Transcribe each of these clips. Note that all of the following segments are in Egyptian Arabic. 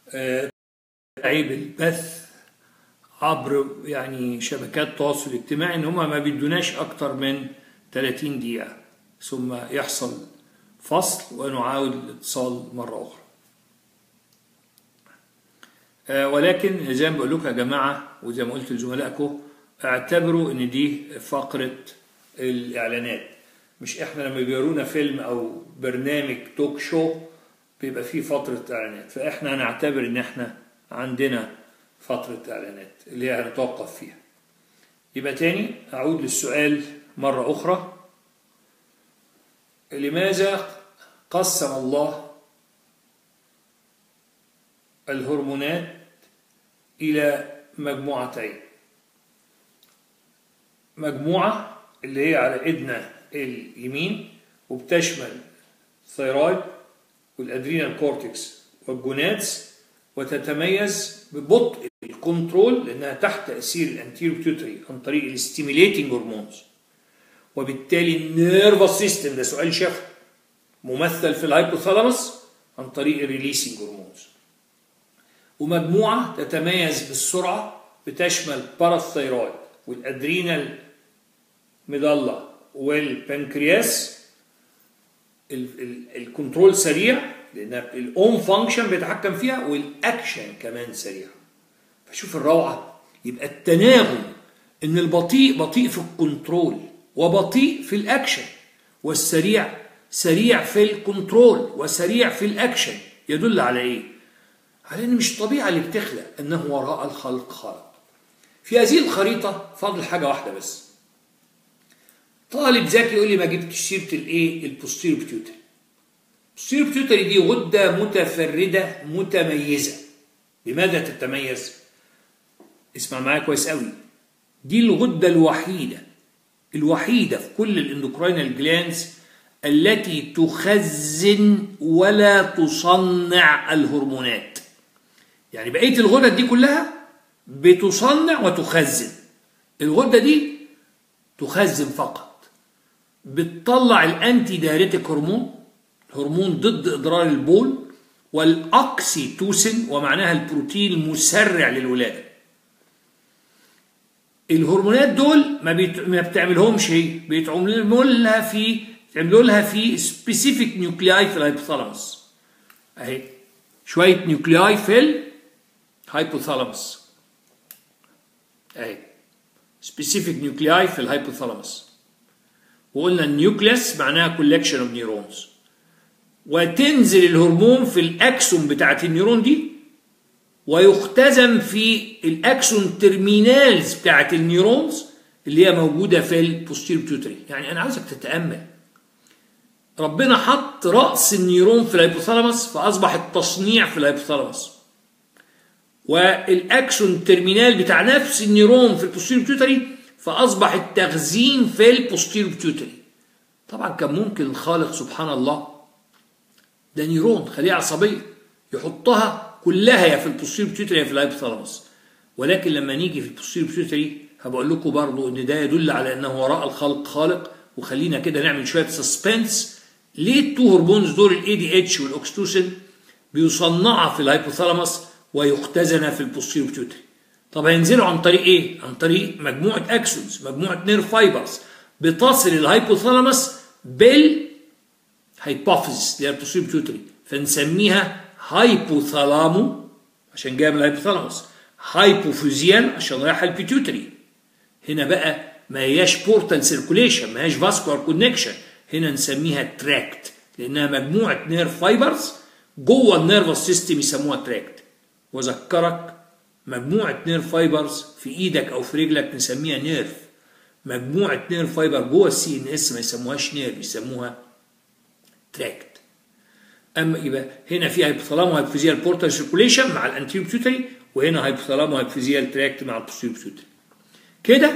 آه، عيب البث عبر يعني شبكات التواصل الاجتماعي ان هم ما بيدوناش اكتر من 30 دقيقة ثم يحصل فصل ونعاود الاتصال مرة أخرى آه، ولكن زي ما بقول لكم يا جماعة وزي ما قلت لزملائكم اعتبروا ان دي فقرة الاعلانات مش احنا لما بيورونا فيلم او برنامج توك شو بيبقى فيه فترة اعلانات فاحنا هنعتبر ان احنا عندنا فترة اعلانات اللي هي هنتوقف فيها يبقى تاني اعود للسؤال مرة اخرى لماذا قسم الله الهرمونات إلى مجموعتين مجموعة اللي هي على إيدنا اليمين وبتشمل الثيرويد والأدرينال كورتكس والجونادز وتتميز ببطء الكنترول لأنها تحت تأثير الانتيرو بيوتري عن طريق الستيميليتنج هرمونز وبالتالي النيرفس سيستم ده سؤال شفوي ممثل في الهايبوثالاموس عن طريق الريليسنج هرمونز ومجموعة تتميز بالسرعة بتشمل باراثيرويد والادرينال ميدالا والبنكرياس ال- ال- الكنترول سريع لان الاون فانكشن بيتحكم فيها والاكشن كمان سريع فشوف الروعه يبقى التناغم ان البطيء بطيء في الكنترول وبطيء في الاكشن والسريع سريع في الكنترول وسريع في الاكشن يدل على ايه على ان مش طبيعه اللي بتخلق انه وراء الخلق خالق في هذه الخريطه فاضل حاجه واحده بس طالب ذكي يقول لي ما جبتش سيره الايه البوستيريو بيتيوتري البوستيريو بيتيوتري دي غده متفرده متميزه بماذا تتميز اسمع معايا كويس قوي دي الغده الوحيده الوحيده في كل الاندوكراينال جلانز التي تخزن ولا تصنع الهرمونات يعني بقيه الغدد دي كلها بتصنع وتخزن الغده دي تخزن فقط بتطلع الانتي دايريتك هرمون هرمون ضد اضرار البول والاكسيتوسين ومعناها البروتين المسرع للولاده الهرمونات دول ما, بيت... ما بتعملهمش هي بيتعملوا لها في تعملوا لها في سبيسيفيك نيوكلياي في الهايبوثالاموس اهي شويه نيوكلياي في الهايبوثالاموس اهي سبيسيفيك نيوكلياي في الهايبوثالاموس وقلنا النيوكليس معناها كولكشن اوف نيورونز وتنزل الهرمون في الاكسون بتاعت النيورون دي ويختزن في الاكسون ترمينالز بتاعت النيورونز اللي هي موجوده في البوستير بيوتري يعني انا عاوزك تتامل ربنا حط راس النيورون في الهيبوثالاموس فاصبح التصنيع في الهيبوثالاموس والاكسون ترمينال بتاع نفس النيورون في البوستير بيوتري فاصبح التخزين في البوستير بيوتري طبعا كان ممكن الخالق سبحان الله ده نيرون خليه عصبيه يحطها كلها يا في البوستير بيوتري يا في الهايبوثالاموس ولكن لما نيجي في البوستير بيوتري هبقول لكم برضو ان ده يدل على انه وراء الخلق خالق وخلينا كده نعمل شويه سسبنس ليه التو هرمونز دول الاي دي اتش والاكستوسين بيصنعها في الهايبوثالاموس ويختزن في البوستير بيوتري طب هينزلوا عن طريق ايه؟ عن طريق مجموعه اكسونز مجموعه نير فايبرز بتصل الهايبوثالاموس بال هايبوفيزيس اللي هي البوستير بيوتري فنسميها هايبوثالامو عشان جايه من الهايبوثالاموس هايبوفيزيال عشان رايحه البيتيوتري هنا بقى ما هياش بورتال سيركوليشن ما هياش فاسكولار كونكشن هنا نسميها تراكت لانها مجموعه نير فايبرز جوه النيرفس سيستم يسموها تراكت واذكرك مجموعه نير فايبرز في ايدك او في رجلك نسميها نيرف مجموعه نير فايبر جوه السي ان اس ما يسموهاش نيرف يسموها تراكت اما يبقى هنا في هايبوثالامو هايبوفيزيال بورتال سيركوليشن مع الانتيريو بيوتري وهنا هايبوثالامو هايبوفيزيال تراكت مع البوستيريو بيوتري كده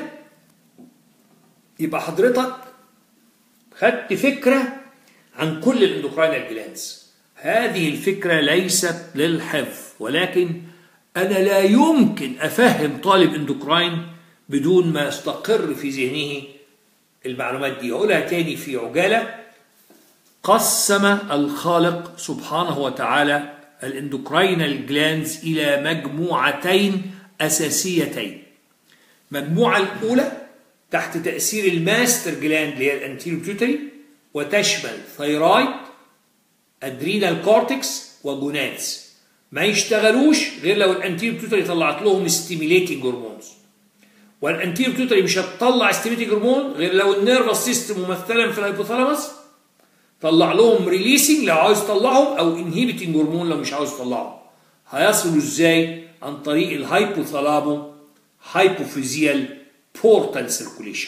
يبقى حضرتك خدت فكره عن كل الاندوكراينال جلاندز هذه الفكره ليست للحفظ ولكن انا لا يمكن افهم طالب اندوكراين بدون ما يستقر في ذهنه المعلومات دي اقولها تاني في عجاله قسم الخالق سبحانه وتعالى الاندوكراينال جلاندز الى مجموعتين اساسيتين المجموعه الاولى تحت تاثير الماستر جلاند اللي هي الانتيرو بيوتري وتشمل ثيرويد ادرينال كورتكس وجونادز ما يشتغلوش غير لو الانتيرو بيوتري طلعت لهم ستيميليتنج هرمونز والانتيرو بيوتري مش هتطلع ستيميليتنج هرمون غير لو النيرفس سيستم ممثلا في الهيبوثالاموس طلع لهم ريليسنج لو عاوز تطلعهم او انهيبيتنج هرمون لو مش عاوز تطلعهم هيصلوا ازاي عن طريق الهايبوثالامو هايبوفيزيال بورتال سيركوليشن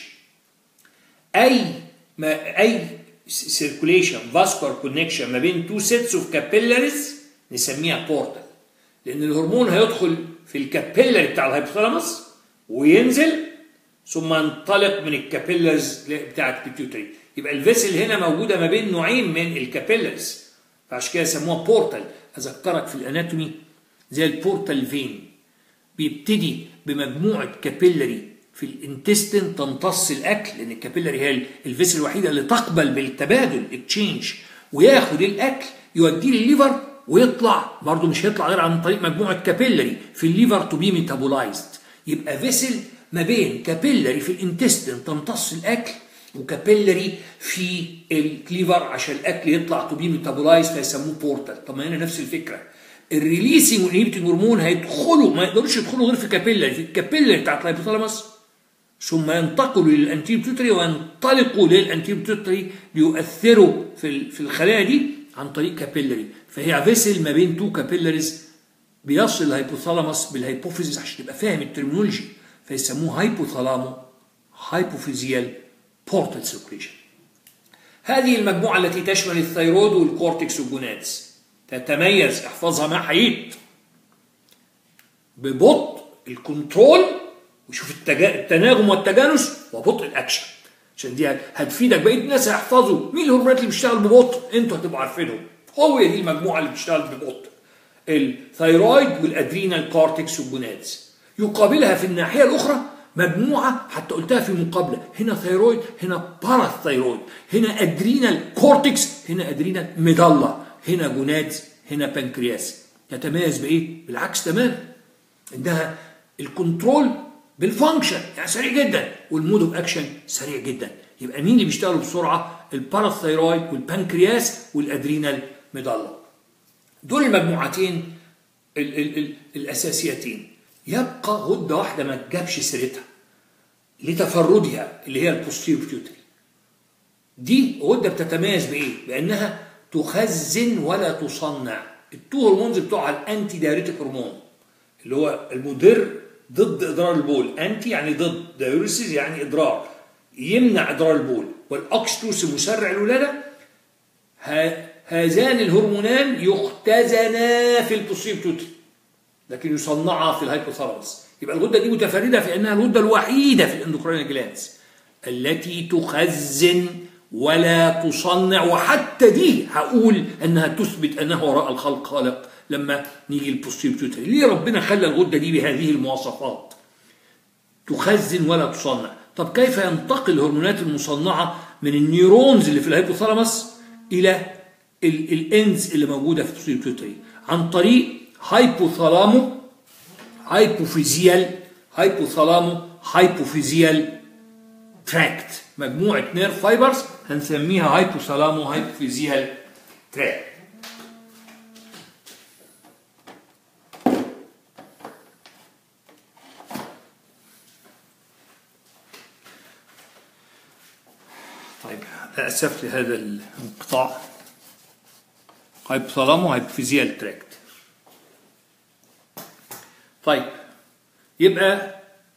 اي ما اي سيركوليشن فاسكولار كونكشن ما بين تو سيتس اوف كابيلاريز نسميها بورتال لان الهرمون هيدخل في الكابيلاري بتاع الهايبوثالاموس وينزل ثم ينطلق من الكابيلارز بتاعت البيتيوتري يبقى الفيسل هنا موجوده ما بين نوعين من الكابيلارز فعشان كده سموها بورتال اذكرك في الاناتومي زي البورتال فين بيبتدي بمجموعه كابيلاري في الانتستين تمتص الاكل لان الكابيلاري هي الفيسل الوحيده اللي تقبل بالتبادل اكتشينج وياخد الاكل يوديه للليفر ويطلع برضه مش هيطلع غير عن طريق مجموعه كابيلاري في الليفر تو بي ميتابولايزد يبقى فيسل ما بين كابيلاري في الانتستين تمتص الاكل وكابيلاري في الكليفر عشان الاكل يطلع تو بي ميتابولايز فيسموه بورتال طب ما هنا نفس الفكره الريليسنج والانهبيتنج هرمون هيدخلوا ما يقدروش يدخلوا غير في كابيلاري في الكابيلاري بتاعت الهيبوثالاموس ثم ينتقلوا للانتيبيوتري وينطلقوا للانتيبيوتري ليؤثروا في في الخلايا دي عن طريق كابيلاري فهي فيسل ما بين تو كابيلاريز بيصل الهيبوثالاموس بالهيبوفيزيس عشان تبقى فاهم الترمينولوجي فيسموه هايبوثالامو هايبوفيزيال بورتال سيركوليشن هذه المجموعة التي تشمل الثيرويد والكورتكس والجونادز تتميز احفظها مع حييت ببطء الكنترول وشوف التجا... التناغم والتجانس وبطء الاكشن عشان دي هتفيدك بقيه الناس هيحفظوا مين الهرمونات اللي بتشتغل ببطء انتوا هتبقوا عارفينهم هو دي المجموعه اللي بتشتغل ببطء الثيرويد والادرينال كورتكس والجونادز يقابلها في الناحيه الاخرى مجموعه حتى قلتها في مقابله هنا ثيرويد هنا باراثيرويد هنا ادرينال كورتكس هنا ادرينال ميدالا هنا جونادز هنا بنكرياس يتميز بايه بالعكس تماما عندها الكنترول بالفانكشن يعني سريع جدا والمود اوف اكشن سريع جدا يبقى مين اللي بيشتغلوا بسرعه الباراثيرويد والبنكرياس والادرينال ميدالا دول المجموعتين ال ال ال الاساسيتين يبقى غده واحده ما تجابش سيرتها لتفردها اللي هي البوستيريور بيوتري دي غده بتتميز بايه بانها تخزن ولا تصنع التو هرمونز بتوعها الانتي دايريتيك هرمون اللي هو المدر ضد ادرار البول انتي يعني ضد دايوريسيس يعني ادرار يمنع ادرار البول والاكستوس مسرع الولاده هذان الهرمونان يختزنا في البوستيريور بيوتري لكن يصنعها في الهايبوثالاموس يبقى الغده دي متفرده في انها الغده الوحيده في الاندوكراين جلاندز التي تخزن ولا تصنع وحتى دي هقول انها تثبت انه وراء الخلق خالق لما نيجي البوستيبيوتري ليه ربنا خلى الغده دي بهذه المواصفات تخزن ولا تصنع طب كيف ينتقل الهرمونات المصنعه من النيورونز اللي في الهيبوثالاموس الى الانز اللي موجوده في البوستيبيوتري عن طريق هايبوثالامو هايبوفيزيال هايبوثالامو هايبوفيزيال تراكت مجموعه نيرف فايبرز هنسميها هايبوثالامو هايبوفيزيال تراكت طيب اسف لهذا الانقطاع هايبوثالامو هايبوفيزيال تراكت طيب يبقى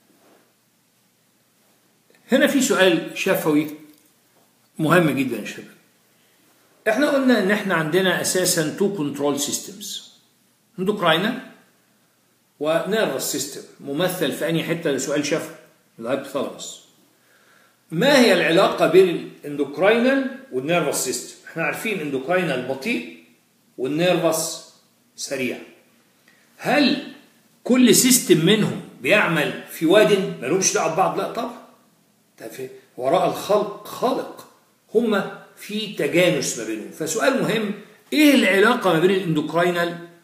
هنا في سؤال شفوي مهم جدا يا شباب احنا قلنا ان احنا عندنا اساسا تو كنترول سيستمز اندوكراينال ونيرفس سيستم ممثل في انهي حته لسؤال شفوي الهايبوثالاموس ما هي العلاقه بين الاندوكراينال والنيرفس سيستم احنا عارفين اندوكراينال بطيء والنيرفس سريع هل كل سيستم منهم بيعمل في واد مالهمش دعوه ببعض لا طبعا ده في وراء الخلق خالق هما في تجانس ما بينهم فسؤال مهم ايه العلاقه ما بين الاندوكراينال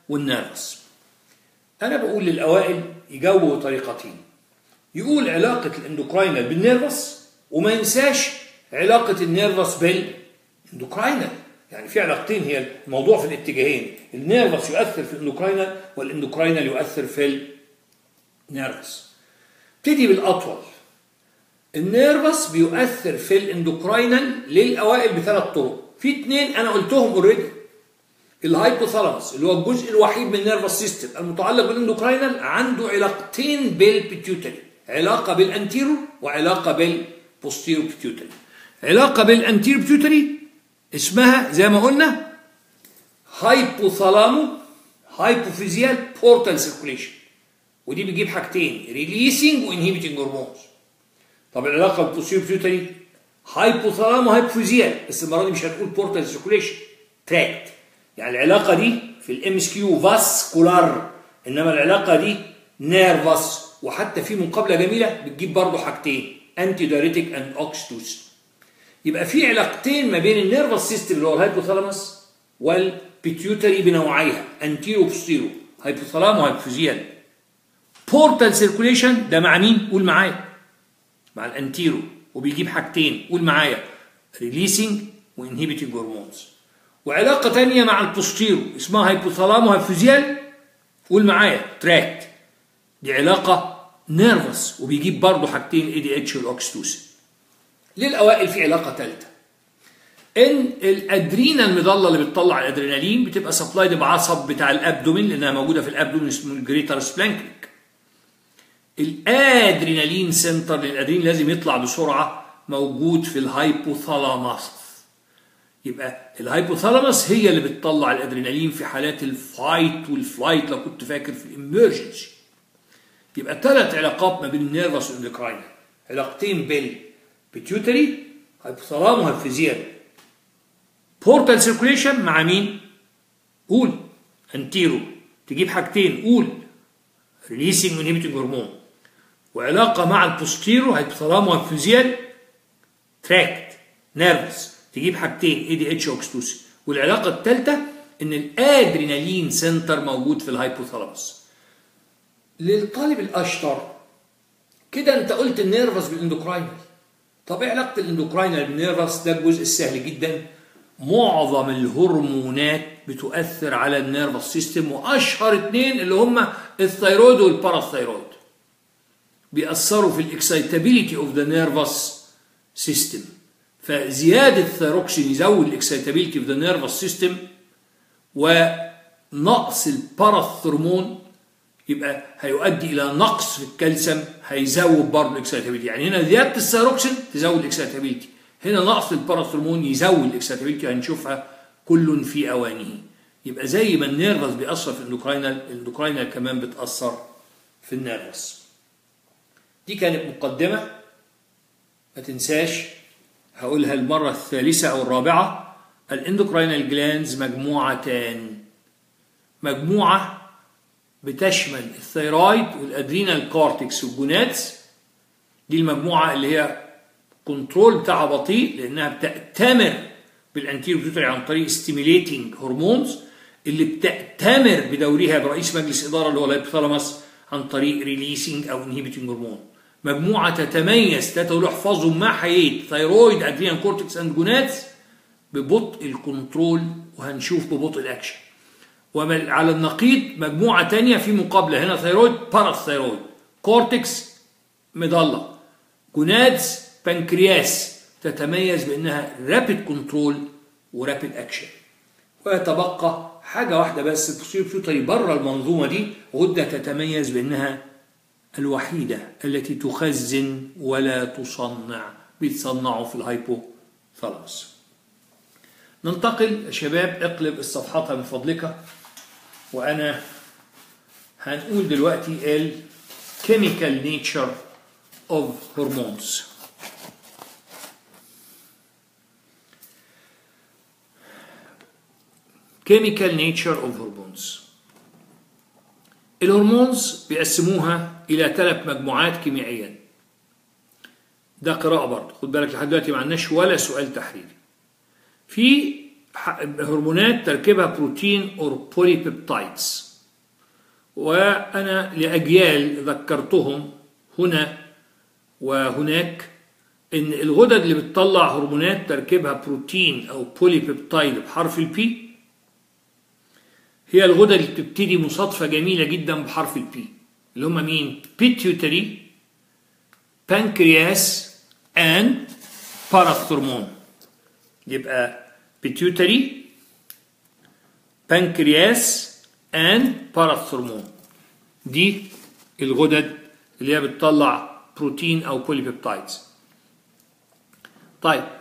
والنيرفس انا بقول للاوائل يجاوبوا بطريقتين يقول علاقه الاندوكراينال بالنيرفس وما ينساش علاقه النيرفس بالاندوكراينال يعني في علاقتين هي الموضوع في الاتجاهين النيرفس يؤثر في الاندوكراينال والاندوكراينال يؤثر في النيرفس ابتدي بالاطول النيرفس بيؤثر في الاندوكراينال للاوائل بثلاث طرق في اثنين انا قلتهم اوريدي الهايبوثالاموس اللي هو الجزء الوحيد من النيرفس سيستم المتعلق بالاندوكراينال عنده علاقتين بالبيتيوتري علاقه بالانتيرو وعلاقه بالبوستيرو بيتيوتري علاقه بالانتيرو بيتيوتري اسمها زي ما قلنا هايبوثالامو هايبوفيزيال بورتال سيركوليشن ودي بتجيب حاجتين ريليسنج وانهيبيتنج هرمونز طب العلاقه بالبوستيرو بيتيوتري هايبوثالامو هايبوفيزيال بس المره دي مش هنقول بورتال سيركوليشن تراكت يعني العلاقه دي في الام اس كيو فاسكولار انما العلاقه دي نيرفس وحتى في مقابله جميله بتجيب برضه حاجتين انتي دايريتيك اند اوكستوس يبقى في علاقتين ما بين النيرفس سيستم اللي هو الهايبوثالاموس والبيتيوتري بنوعيها انتيرو بوستيرو هايبوثالامو هايبوفيزيال بورتال سيركوليشن ده مع مين؟ قول معايا مع الانتيرو وبيجيب حاجتين قول معايا ريليسنج وانهيبيتنج هرمونز وعلاقه تانية مع البوستيرو اسمها هايبوثالامو هايبوفيزيال قول معايا تراكت دي علاقه نيرفس وبيجيب برضه حاجتين اي دي اتش والاوكستوسين للاوائل في علاقه ثالثه ان الادرينا المظله اللي بتطلع الادرينالين بتبقى سبلايد بعصب بتاع الابدومين لانها موجوده في الابدومين اسمه الجريتر سبلانكنيك الادرينالين سنتر للادرينالين لازم يطلع بسرعه موجود في الهايبوثالاموس يبقى الهايبوثالاموس هي اللي بتطلع الادرينالين في حالات الفايت والفلايت لو كنت فاكر في الامرجنسي يبقى ثلاث علاقات ما بين النيرفس والاندوكراين علاقتين بالبيتيوتري هايبوثالامو هايبوفيزيال بورتال سيركوليشن مع مين؟ قول انتيرو تجيب حاجتين قول ريليسنج انهبيتنج هرمون وعلاقه مع البوستيرو هايبوثالامو هايبوفيزيال تراكت نيرفس تجيب حاجتين اي دي اتش اوكستوسين والعلاقه الثالثه ان الادرينالين سنتر موجود في الهايبوثالاموس للطالب الاشطر كده انت قلت النيرفس بالاندوكراينال طب ايه علاقه الاندوكراينال بالنيرفس ده الجزء السهل جدا معظم الهرمونات بتؤثر على النيرفس سيستم واشهر اثنين اللي هم الثيرويد والباراثيرويد بيأثروا في الاكسايتابيليتي اوف ذا نيرفس سيستم فزياده الثيروكسين يزود الاكسايتابيليتي اوف ذا نيرفس سيستم ونقص الباراثرمون يبقى هيؤدي الى نقص في الكالسيوم هيزود برضه الاكسايتابيلتي يعني هنا زياده الثيروكسين تزود الاكسايتابيلتي هنا نقص الباراثرمون يزود الاكسايتابيلتي هنشوفها كل في اوانه يبقى زي ما النيرفس بيأثر في الاندوكراينال الاندوكراينال كمان بتأثر في النيرفس دي كانت مقدمة ما تنساش هقولها المرة الثالثة أو الرابعة الاندوكراينال جلانز مجموعتان مجموعة بتشمل الثيرويد والادرينال كورتكس والجونادز دي المجموعة اللي هي كنترول بتاعها بطيء لأنها بتأتمر بالانتيرو بيوتري عن طريق ستيميليتنج هرمونز اللي بتأتمر بدورها برئيس مجلس إدارة اللي هو الهيبوثالاموس عن طريق ريليسنج أو انهبيتنج هرمون مجموعة تتميز تقولوا احفظوا ما حييت ثيرويد ادرينال كورتكس اند جونادز ببطء الكنترول وهنشوف ببطء الاكشن وعلى النقيض مجموعة تانية في مقابلة هنا ثيرويد باراثيرويد كورتكس مضلة جونادز بنكرياس تتميز بانها رابيد كنترول ورابيد اكشن ويتبقى حاجة واحدة بس البوستيريور بيوتري بره المنظومة دي غدة تتميز بانها الوحيدة التي تخزن ولا تصنع بيتصنعوا في الهايبوثالاموس ننتقل يا شباب اقلب الصفحات من فضلك وانا هنقول دلوقتي ال chemical nature of hormones chemical nature of hormones الهرمونز بيقسموها إلى ثلاث مجموعات كيميائيا ده قراءة برضه خد بالك لحد دلوقتي ما عندناش ولا سؤال تحريري في هرمونات تركيبها بروتين اور بوليبيبتايدز وانا لاجيال ذكرتهم هنا وهناك ان الغدد اللي بتطلع هرمونات تركيبها بروتين او بوليبيبتايد بحرف البي هي الغدد اللي بتبتدي مصادفة جميلة جدا بحرف البي اللي هم مين؟ بيتيوتري بانكرياس and باراثرمون يبقى بيتيوتري بانكرياس and باراثرمون دي الغدد اللي هي بتطلع بروتين او بوليبيبتايدز طيب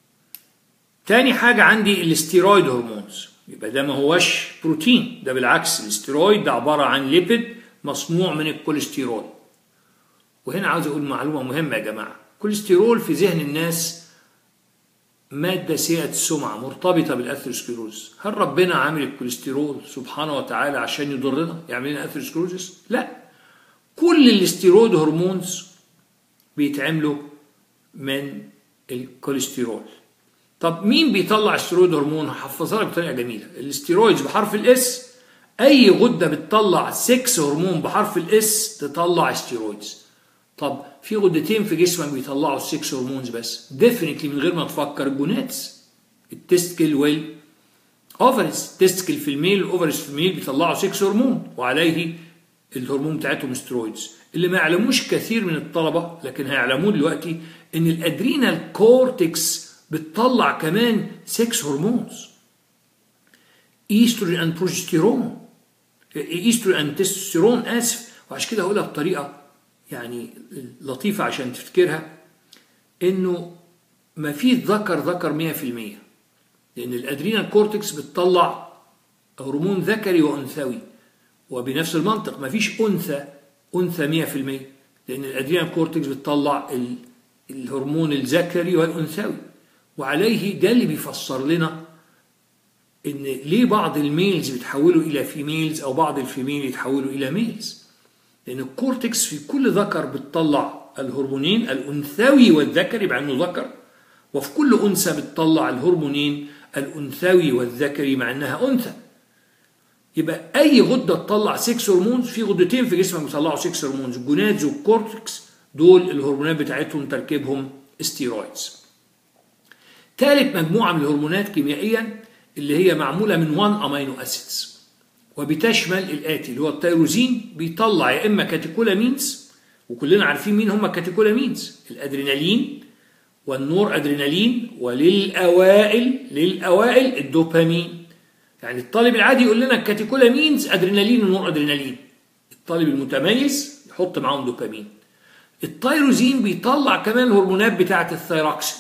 تاني حاجة عندي الاستيرويد هرمونز يبقى ده ما هوش بروتين ده بالعكس الاستيرويد ده عبارة عن ليبيد مصنوع من الكوليسترول وهنا عاوز اقول معلومة مهمة يا جماعة الكوليسترول في ذهن الناس مادة سيئة السمعة مرتبطة بالأثيروسكليروز هل ربنا عامل الكوليسترول سبحانه وتعالى عشان يضرنا يعمل لنا أثيروسكليروزس لا كل الاستيرويد هرمونز بيتعملوا من الكوليسترول طب مين بيطلع استيرويد هرمون هحفظها لك بطريقه جميله الاستيرويدز بحرف الاس اي غده بتطلع 6 هرمون بحرف الاس تطلع استيرويدز طب في غدتين في جسمك بيطلعوا 6 هرمونز بس ديفينتلي من غير ما تفكر الجوناتس التستكل وال اوفرز تستكل في الميل الاوفرز في الميل بيطلعوا 6 هرمون وعليه الهرمون بتاعتهم استرويدز اللي ما يعلموش كثير من الطلبه لكن هيعلموه دلوقتي ان الادرينال كورتكس بتطلع كمان 6 هرمونز ايستروجين اند بروجستيرون ايستروجين اند تستوستيرون اسف وعشان كده هقولها بطريقه يعني لطيفه عشان تفتكرها انه ما في ذكر ذكر 100% لان الادرينال كورتكس بتطلع هرمون ذكري وانثوي وبنفس المنطق ما فيش انثى انثى 100% لان الادرينال كورتكس بتطلع الهرمون الذكري والانثوي وعليه ده اللي بيفسر لنا ان ليه بعض الميلز بيتحولوا الى فيميلز او بعض الفيميل يتحولوا الى ميلز لان الكورتكس في كل ذكر بتطلع الهرمونين الانثوي والذكري مع انه ذكر وفي كل انثى بتطلع الهرمونين الانثوي والذكري مع انها انثى يبقى اي غده تطلع 6 هرمونز في غدتين في جسمك بيطلعوا 6 هرمونز الجونادز والكورتكس دول الهرمونات بتاعتهم تركيبهم استيرويدز ثالث مجموعة من الهرمونات كيميائيا اللي هي معمولة من 1 امينو اسيدز وبتشمل الاتي اللي هو التيروزين بيطلع يا اما كاتيكولامينز وكلنا عارفين مين هم الكاتيكولامينز الادرينالين والنور ادرينالين وللاوائل للاوائل الدوبامين يعني الطالب العادي يقول لنا الكاتيكولامينز ادرينالين ونور ادرينالين الطالب المتميز يحط معاهم دوبامين التيروزين بيطلع كمان الهرمونات بتاعه الثيروكسين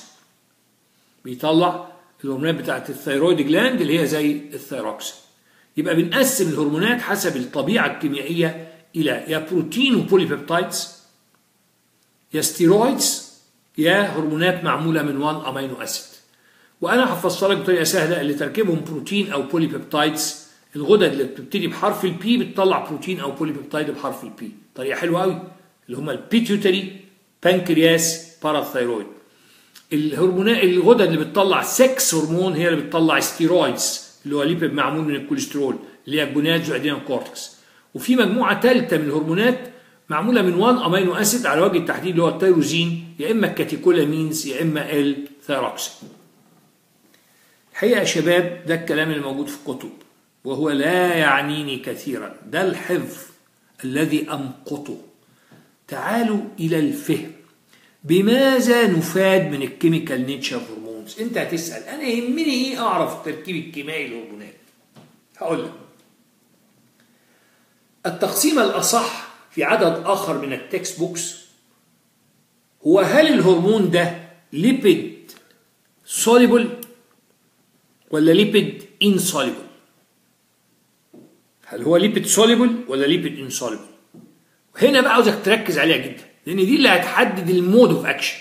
بيطلع الهرمونات بتاعت الثيرويد جلاند اللي هي زي الثيروكسين يبقى بنقسم الهرمونات حسب الطبيعة الكيميائية إلى يا بروتين وبوليبيبتايدز يا ستيرويدز يا هرمونات معمولة من 1 أمينو أسيد وأنا هفسر لك بطريقة سهلة اللي تركيبهم بروتين أو بوليبيبتايدز الغدد اللي بتبتدي بحرف البي بتطلع بروتين أو بوليبيبتايد بحرف البي طريقة حلوة قوي اللي هم البيتيوتري بانكرياس باراثايرويد الهرمونات الغدد اللي بتطلع 6 هرمون هي اللي بتطلع ستيرويدز اللي هو ليبيد معمول من الكوليسترول اللي هي الجونادز وادرينال كورتكس وفي مجموعه ثالثه من الهرمونات معموله من 1 امينو اسيد على وجه التحديد اللي هو التيروزين يا اما الكاتيكولامينز يا اما الثيروكسين الحقيقه يا شباب ده الكلام اللي موجود في الكتب وهو لا يعنيني كثيرا ده الحفظ الذي امقته تعالوا الى الفهم بماذا نفاد من الكيميكال نيتشر هرمونز انت هتسال انا يهمني ايه اعرف التركيب الكيميائي للهرمونات هقول لك التقسيم الاصح في عدد اخر من التكست بوكس هو هل الهرمون ده ليبيد سوليبل ولا ليبيد انسوليبل هل هو ليبيد سوليبل ولا ليبيد انسوليبل هنا بقى عاوزك تركز عليها جدا لان دي اللي هتحدد المود اوف اكشن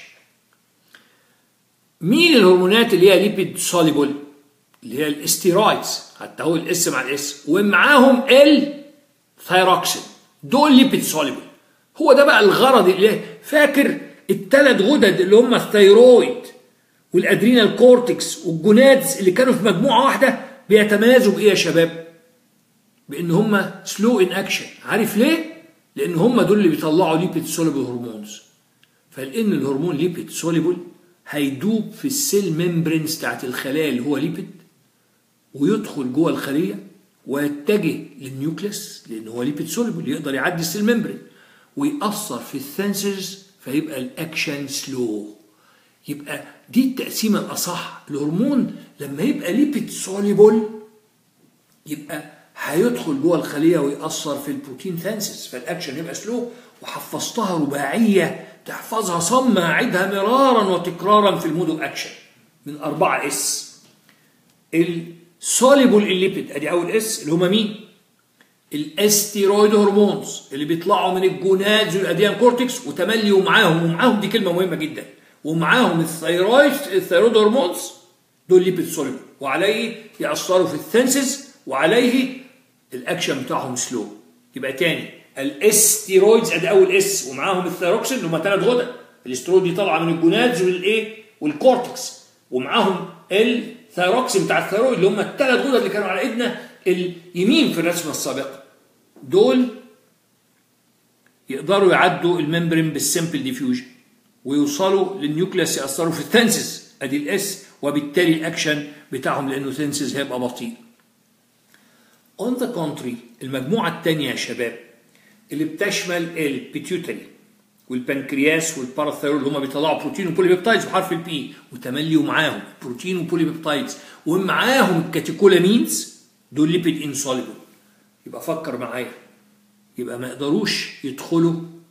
مين الهرمونات اللي هي ليبيد سوليبل اللي هي الاستيرويدز حتى هو الاس مع الاس ومعاهم الثيروكسين دول ليبيد سوليبل هو ده بقى الغرض اللي فاكر الثلاث غدد اللي هم الثيرويد والادرينال كورتكس والجونادز اللي كانوا في مجموعه واحده بيتميزوا بايه يا شباب؟ بان هم سلو ان اكشن عارف ليه؟ لان هم دول اللي بيطلعوا ليبيد سوليبل هرمونز فلان الهرمون ليبيد سوليبل هيدوب في السيل ميمبرينز بتاعت الخلايا اللي هو ليبيد ويدخل جوه الخليه ويتجه للنيوكليس لان هو ليبيد سوليبل يقدر يعدي السيل ميمبرين ويأثر في الثانسز فيبقى الاكشن سلو يبقى دي التقسيمه الاصح الهرمون لما يبقى ليبيد سوليبل يبقى هيدخل جوه الخليه ويأثر في البروتين ثانسز فالاكشن يبقى سلو وحفظتها رباعيه تحفظها صم اعدها مرارا وتكرارا في المود اوف اكشن من 4 اس السوليبل الليبيد ادي اول اس اللي هم مين؟ الاستيرويد هرمونز اللي بيطلعوا من الجونادز والاديان كورتكس وتملي ومعاهم ومعاهم دي كلمه مهمه جدا ومعاهم الثيرويد الثيرويد هرمونز دول ليبيد سوليبل وعليه يأثروا في الثنسز وعليه الاكشن بتاعهم سلو يبقى تاني الاستيرويدز ادي اول اس ومعاهم الثيروكسين اللي هم ثلاث غدد الاستيرويد دي طالعه من الجونادز والايه والكورتكس ومعاهم الثيروكسين بتاع الثيرويد اللي هم الثلاث غدد اللي كانوا على ايدنا اليمين في الرسمه السابقه دول يقدروا يعدوا الممبرين بالسمبل ديفيوجن ويوصلوا للنيوكليس ياثروا في الثنسز ادي الاس وبالتالي الاكشن بتاعهم لانه ثنسز هيبقى بطيء On the contrary المجموعة الثانية يا شباب اللي بتشمل البيتيوتري والبنكرياس والباراثيرول اللي هم بيطلعوا بروتين وبوليبيبتايدز بحرف البي وتملي ومعاهم بروتين وبوليبيبتايدز ومعاهم الكاتيكولامينز دول ليبيد انسوليبل يبقى فكر معايا يبقى ما يقدروش يدخلوا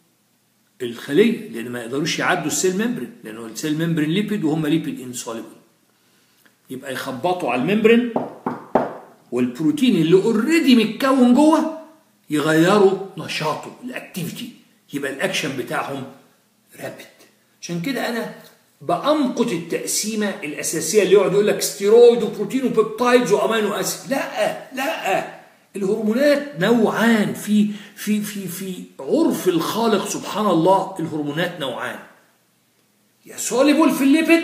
الخليه لان ما يقدروش يعدوا السيل ممبرين لانه السيل ممبرين ليبيد وهم ليبيد انسوليبل يبقى يخبطوا على الممبرين والبروتين اللي اوريدي متكون جوه يغيروا نشاطه الاكتيفيتي يبقى الاكشن بتاعهم رابد عشان كده انا بأمقت التقسيمة الأساسية اللي يقعد يقول لك ستيرويد وبروتين وبيبتايدز وأمينو أسيد لا لا الهرمونات نوعان في في في في عرف الخالق سبحان الله الهرمونات نوعان يا سوليبل في الليبيد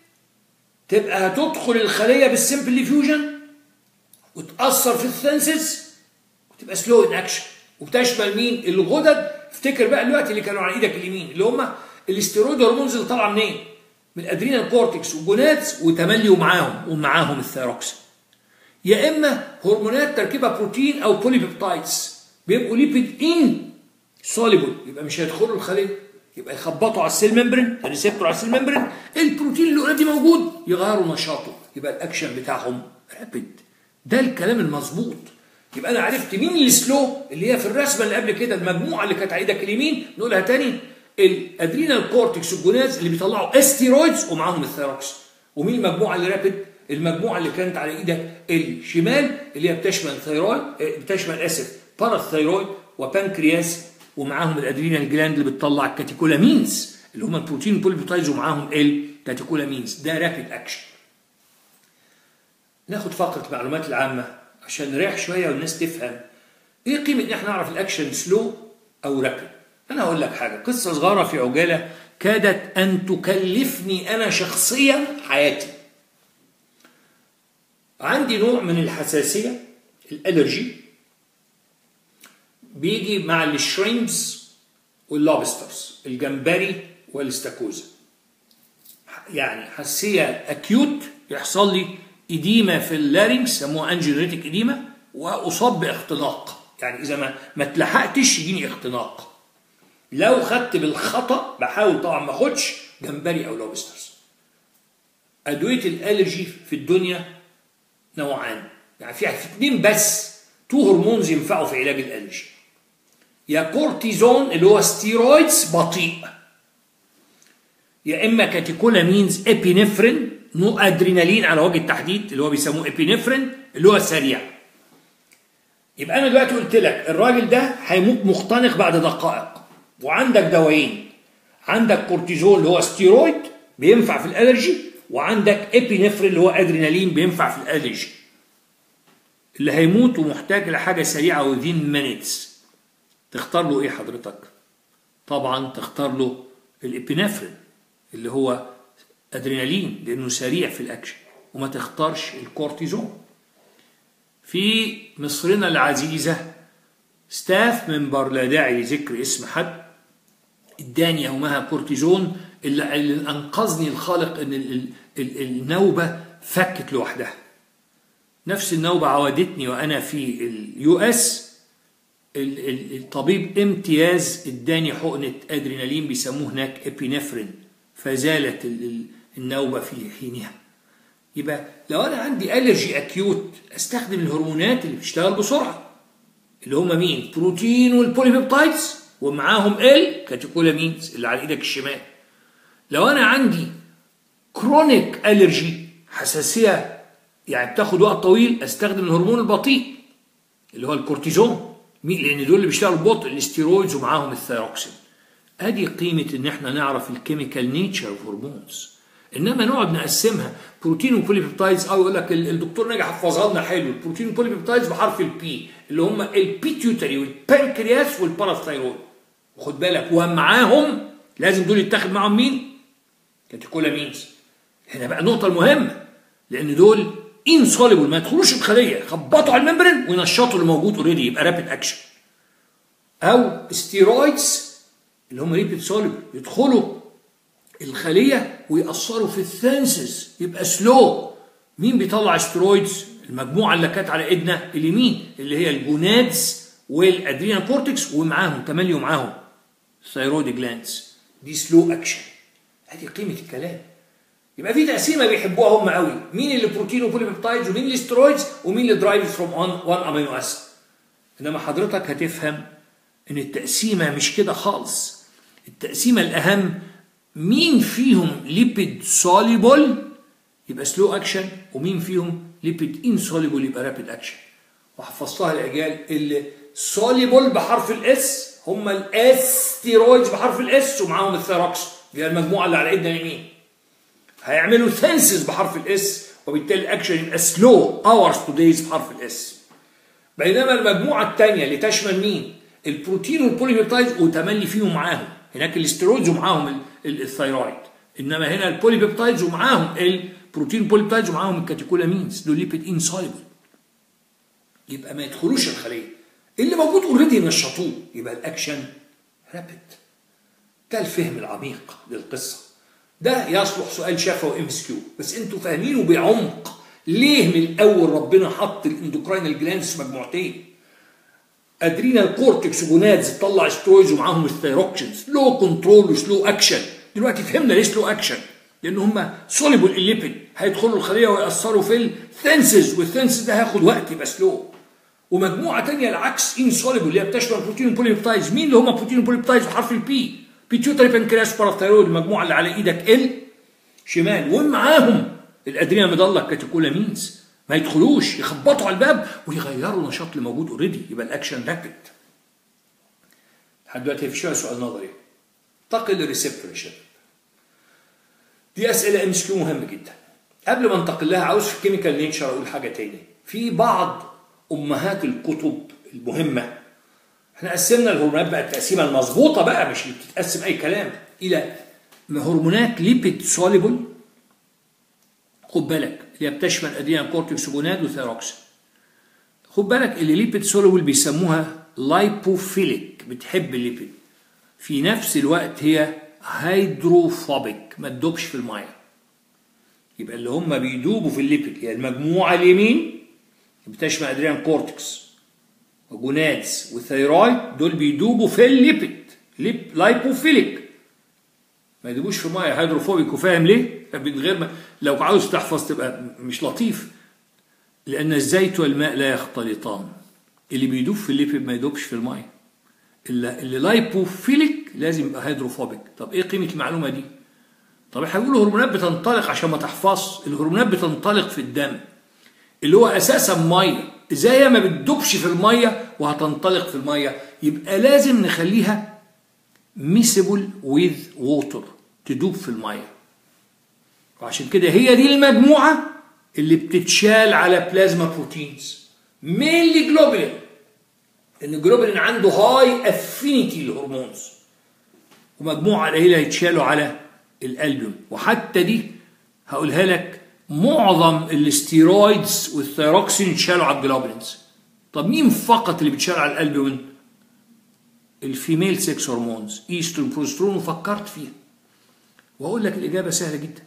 تبقى هتدخل الخلية بالسمبل ديفيوجن وتأثر في الثنسز وتبقى سلو ان اكشن وبتشمل مين؟ الغدد افتكر بقى الوقت اللي كانوا على ايدك اليمين اللي هم الاستيرويد هرمونز اللي طالعه منين؟ من الادرينال كورتكس والجونادز وتملي ومعاهم ومعاهم الثيروكسين. يا اما هرمونات تركيبها بروتين او بوليبيبتايدز بيبقوا ليبيد ان سوليبل يبقى مش هيدخلوا الخليه يبقى يخبطوا على السيل ممبرين الريسبتور على السيل ممبرين البروتين اللي اوريدي موجود يغيروا نشاطه يبقى الاكشن بتاعهم رابيد ده الكلام المظبوط يبقى انا عرفت مين السلو اللي هي في الرسمه اللي قبل كده المجموعه اللي كانت على ايدك اليمين نقولها تاني الادرينال كورتكس والجوناز اللي بيطلعوا استيرويدز ومعاهم الثيروكس ومين المجموعه اللي رابد المجموعه اللي كانت على ايدك الشمال اللي هي بتشمل ثيرويد بتشمل اسف باراثيرويد وبانكرياس ومعاهم الادرينال جلاند اللي بتطلع الكاتيكولامينز اللي هم البروتين بوليبيبتايدز ومعاهم الكاتيكولامينز ده رابيد اكشن ناخد فقره المعلومات العامه عشان نريح شويه والناس تفهم ايه قيمه ان احنا نعرف الاكشن سلو او رابيد انا هقول لك حاجه قصه صغيره في عجاله كادت ان تكلفني انا شخصيا حياتي عندي نوع من الحساسيه الالرجي بيجي مع الشريمبس واللوبسترز الجمبري والاستاكوزا يعني حساسيه اكيوت يحصل لي إديمة في اللارينكس سموها أنجيوريتك إديمة وأصاب باختناق يعني إذا ما ما اتلحقتش يجيني اختناق لو خدت بالخطأ بحاول طبعا ما أخدش جمبري أو لوبسترز أدوية الألرجي في الدنيا نوعان يعني في في اتنين بس تو هرمونز ينفعوا في علاج الألرجي يا كورتيزون اللي هو ستيرويدز بطيء يا إما كاتيكولامينز إبينفرين نو ادرينالين على وجه التحديد اللي هو بيسموه ابينفرين اللي هو السريع يبقى انا دلوقتي قلت لك الراجل ده هيموت مختنق بعد دقائق وعندك دوايين عندك كورتيزول اللي هو ستيرويد بينفع في الالرجي وعندك ابينفرين اللي هو ادرينالين بينفع في الالرجي اللي هيموت ومحتاج لحاجه سريعه within minutes تختار له ايه حضرتك طبعا تختار له الابينفرين اللي هو ادرينالين لانه سريع في الاكشن وما تختارش الكورتيزون في مصرنا العزيزه ستاف منبر لا داعي لذكر اسم حد اداني يومها كورتيزون اللي, اللي انقذني الخالق ان ال- ال- ال- النوبه فكت لوحدها نفس النوبه عودتني وانا في اليو اس ال- ال- الطبيب امتياز اداني حقنه ادرينالين بيسموه هناك ابينفرين فزالت ال- ال- النوبه في حينها يبقى لو انا عندي الرجي اكيوت استخدم الهرمونات اللي بتشتغل بسرعه اللي هم مين بروتين والبوليبيبتايدز ومعاهم ال كاتيكولامينز اللي على ايدك الشمال لو انا عندي كرونيك الرجي حساسيه يعني بتاخد وقت طويل استخدم الهرمون البطيء اللي هو الكورتيزون مين لان دول اللي بيشتغلوا ببطء الاستيرويدز ومعاهم الثيروكسين ادي قيمه ان احنا نعرف الكيميكال نيتشر اوف هرمونز انما نقعد نقسمها بروتين وبوليبيبتايدز او يقول لك ال- الدكتور نجح حفظها لنا حلو البروتين والبوليبيبتايدز بحرف البي اللي هم البيتيوتري والبنكرياس والباراثايرويد وخد بالك ومعاهم لازم دول يتاخد معاهم مين؟ كاتيكولامينز هنا بقى النقطة المهمة لأن دول انسوليبل ما يدخلوش الخلية يخبطوا على الممبرين وينشطوا اللي موجود اوريدي يبقى رابid اكشن أو ستيرويدز اللي هم ليبيد سوليبل يدخلوا الخلية ويأثروا في الثانسز يبقى سلو مين بيطلع ستيرويدز المجموعة اللي كانت على ايدنا اليمين اللي هي الجونادز والادرينال كورتكس ومعاهم تملي ومعاهم ثيرويد جلاندز دي سلو اكشن ادي قيمة الكلام يبقى في تقسيمه بيحبوها هم قوي مين اللي بروتين وبوليبيبتايدز ومين اللي سترويدز ومين اللي درايفز فروم وان امينو اسيد انما حضرتك هتفهم ان التقسيمه مش كده خالص التقسيمه الاهم مين فيهم ليبيد سوليبل يبقى سلو اكشن ومين فيهم ليبيد انسوليبل يبقى رابيد اكشن وحفظتها الاجيال اللي سوليبل بحرف الاس هم الاستيرويدز بحرف الاس ومعاهم الثيروكس دي المجموعه اللي على ايدنا اليمين هيعملوا ثانسز بحرف الاس وبالتالي الاكشن يبقى سلو اورز تو دايز بحرف الاس بينما المجموعه الثانيه اللي تشمل مين؟ البروتين والبوليبيبتايدز وتملي فيهم معاهم هناك الاستيرويدز ومعاهم ال- ال- الثيرويد انما هنا البوليبيبتايدز ومعاهم البروتين والبوليبيبتايدز ومعاهم الكاتيكولامينز دول ليبيد انسوليبل يبقى ما يدخلوش الخليه اللي موجود اوريدي نشطوه يبقى الاكشن رابيد ده الفهم العميق للقصه ده يصلح سؤال شفوي ام اس كيو بس انتوا فاهمينه بعمق ليه من الاول ربنا حط الاندوكراينال جلاندز في مجموعتين ادرينال كورتكس وجونادز تطلع سترويدز ومعاهم الثيروكسينز لو كنترول وسلو اكشن دلوقتي فهمنا ليه سلو اكشن لان هم سوليبل الليبيد هيدخلوا الخليه ويأثروا في الثنسز والثنسز ده هياخد وقت يبقى سلو ومجموعه ثانيه العكس انسوليبل اللي هي بتشمل بروتين وبوليبتايدز مين اللي هم بروتين وبوليبتايدز بحرف البي بيتيوتري بنكرياس باراثايرويد المجموعه اللي على ايدك ال شمال ومعاهم الادرينا مضله كاتيكولامينز ما يدخلوش يخبطوا على الباب ويغيروا النشاط اللي موجود اوريدي يبقى الاكشن رابيد لحد دلوقتي في شويه سؤال نظري انتقل للريسبتور يا شباب دي اسئله ام اس كيو مهمه جدا قبل ما انتقل لها عاوز في الكيميكال نيتشر اقول حاجه تاني في بعض امهات الكتب المهمه احنا قسمنا الهرمونات بقى التقسيمه المظبوطه بقى مش اللي بتتقسم اي كلام الى هرمونات ليبيد سوليبل خد بالك اللي هي بتشمل ادرينال كورتكس وجوناد وثيروكسين خد بالك اللي ليبيد سوليبل بيسموها لايبوفيليك بتحب الليبيد في نفس الوقت هي هيدروفوبيك ما تدوبش في الميه يبقى اللي هم بيدوبوا في الليبيد هي المجموعه اليمين بتشمل ادرينال كورتكس وجونادز والثيرويد دول بيدوبوا في الليبيد ليب لايبوفيليك ما يدوبوش في الميه هيدروفوبيك وفاهم ليه؟ من غير ما لو عاوز تحفظ تبقى مش لطيف لان الزيت والماء لا يختلطان اللي بيدوب في الليبيد ما يدوبش في الميه اللي, اللي لايبوفيليك لازم يبقى هيدروفوبيك طب ايه قيمه المعلومه دي؟ طب احنا بنقول هرمونات بتنطلق عشان ما تحفظش الهرمونات بتنطلق في الدم اللي هو اساسا ميه ازاي ما بتدوبش في الميه وهتنطلق في الميه يبقى لازم نخليها ميسبل ويز ووتر تدوب في الميه وعشان كده هي دي المجموعه اللي بتتشال على بلازما بروتينز مينلي جلوبولين لان الجلوبولين عنده هاي افينيتي للهرمونز ومجموعه قليله هيتشالوا على الالبوم وحتى دي هقولها لك معظم الاستيرويدز والثيروكسين اتشالوا على الجلوبولينز طب مين فقط اللي بيتشال على الالبومين الفيميل سكس هرمونز ايسترون بروسترون وفكرت فيها واقول لك الاجابه سهله جدا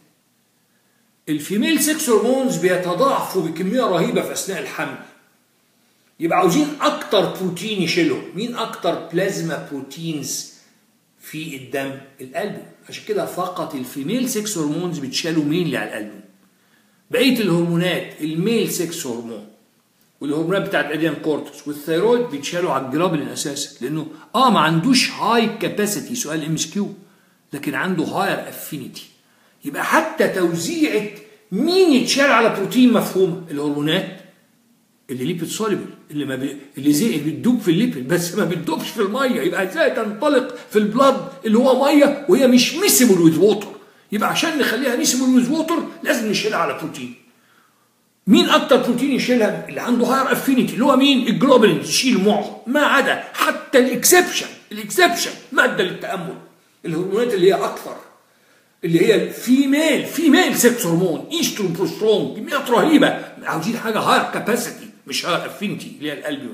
الفيميل سكس هرمونز بيتضاعفوا بكميه رهيبه في اثناء الحمل يبقى عاوزين اكتر بروتين يشيلهم مين اكتر بلازما بروتينز في الدم القلب عشان كده فقط الفيميل سكس هرمونز بتشالوا مين على القلب بقيه الهرمونات الميل سكس هرمون والهرمونات بتاعت الاديان كورتكس والثيرويد بيتشالوا على الجلوبولين اساسا لانه اه ما عندوش هاي كاباسيتي سؤال ام اس كيو لكن عنده هاير افينيتي يبقى حتى توزيعه مين يتشال على بروتين مفهومه الهرمونات اللي ليبيد سوليبل اللي ما بي... اللي زي اللي بتدوب في الليبيد بس ما بتدوبش في الميه يبقى ازاي تنطلق في البلاد اللي هو ميه وهي مش ميسيبل ويز ووتر يبقى عشان نخليها ميسيبل ويز ووتر لازم نشيلها على بروتين مين اكتر بروتين يشيلها اللي عنده هاير افينيتي اللي هو مين الجلوبولين يشيل معظم ما عدا حتى الاكسبشن الاكسبشن ماده للتامل الهرمونات اللي هي اكثر اللي هي الفيميل فيميل سكس هرمون ايسترون بروسترون كميات رهيبه عاوزين حاجه هاير كاباسيتي مش هاير افينيتي اللي هي الالبيون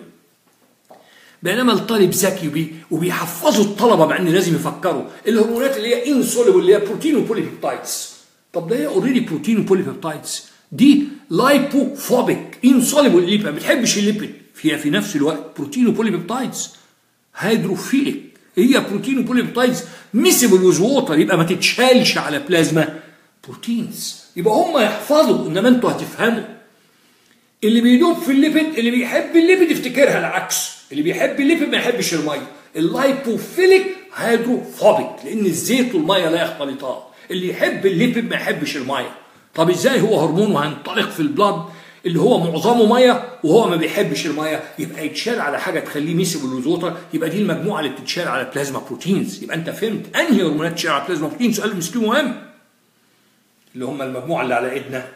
بينما الطالب ذكي وبي وبيحفظوا الطلبه مع ان لازم يفكروا الهرمونات اللي هي انسوليبل اللي هي بروتين وبوليبيبتايدز طب ده هي اوريدي بروتين وبوليبيبتايدز دي لايبوفوبيك انسوليبل الليبيد ما بتحبش الليبيد فيها في نفس الوقت بروتين وبوليبيبتايدز هيدروفيليك هي بروتين وبوليبيبتايدز ميسيبل ويز ووتر يبقى ما تتشالش على بلازما بروتينز يبقى هم يحفظوا انما انتوا هتفهموا اللي بيدوب في الليبيد اللي بيحب الليبيد يفتكرها العكس اللي بيحب الليبيد ما يحبش الميه اللايبوفيليك هيدروفوبيك لان الزيت والميه لا يختلطان اللي يحب الليبيد ما يحبش الميه طب ازاي هو هرمون وهينطلق في البلاد اللي هو معظمه ميه وهو ما بيحبش الميه يبقى يتشال على حاجه تخليه ميسيبل وزوتر يبقى دي المجموعه اللي بتتشال على بلازما بروتينز يبقى انت فهمت انهي هرمونات تتشال على بلازما بروتينز سؤال مسكين مهم اللي هم المجموعه اللي على ايدنا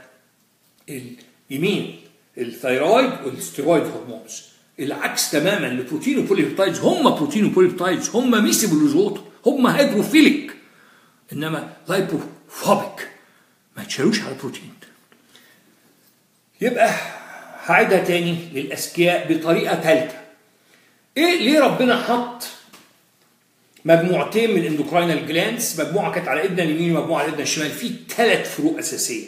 اليمين الثيرويد والستيرويد هرمونز العكس تماما البروتين وبوليبيبتايدز هم بروتين وبوليبيبتايدز هم ميسيبل وزوتر هم هيدروفيليك انما لايبوفوبيك ما يتشالوش على بروتين يبقى هعيدها تاني للاذكياء بطريقه ثالثه ايه ليه ربنا حط مجموعتين من الاندوكراينال جلانس مجموعه كانت على ايدنا اليمين ومجموعه على ايدنا الشمال في ثلاث فروق اساسيه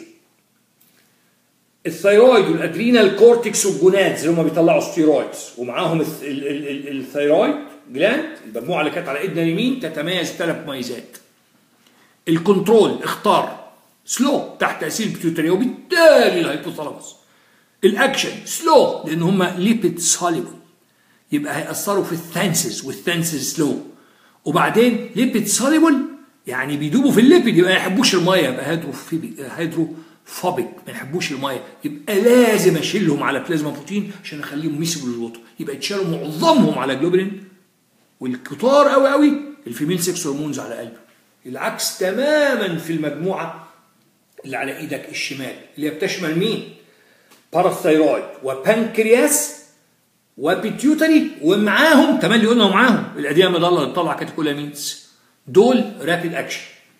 الثيرويد والادرينال كورتكس والجونادز اللي هم بيطلعوا ستيرويدز ومعاهم الثيرويد جلاند المجموعه اللي كانت على ايدنا اليمين تتميز ثلاث مميزات الكنترول اختار سلو تحت تاثير البيتيوتري وبالتالي الهيبوثالاموس الاكشن سلو لان هم ليبيد سوليبل يبقى هيأثروا في الثانسز والثانسز سلو وبعدين ليبيد سوليبل يعني بيدوبوا في الليبيد يبقى ما يحبوش الميه يبقى هيدروفيبي هيدروفوبيك ما يحبوش الميه يبقى لازم اشيلهم على بلازما بروتين عشان اخليهم ميسبل للوتر يبقى يتشالوا معظمهم على جلوبرين والكتار قوي قوي الفيميل سكس هرمونز على قلبه العكس تماما في المجموعه اللي على ايدك الشمال اللي هي بتشمل مين؟ باراثايرويد وبانكرياس وبيتيوتري ومعاهم كمان اللي قلنا ومعاهم الاديه المضله اللي بتطلع كاتيكولامينز دول رابيد اكشن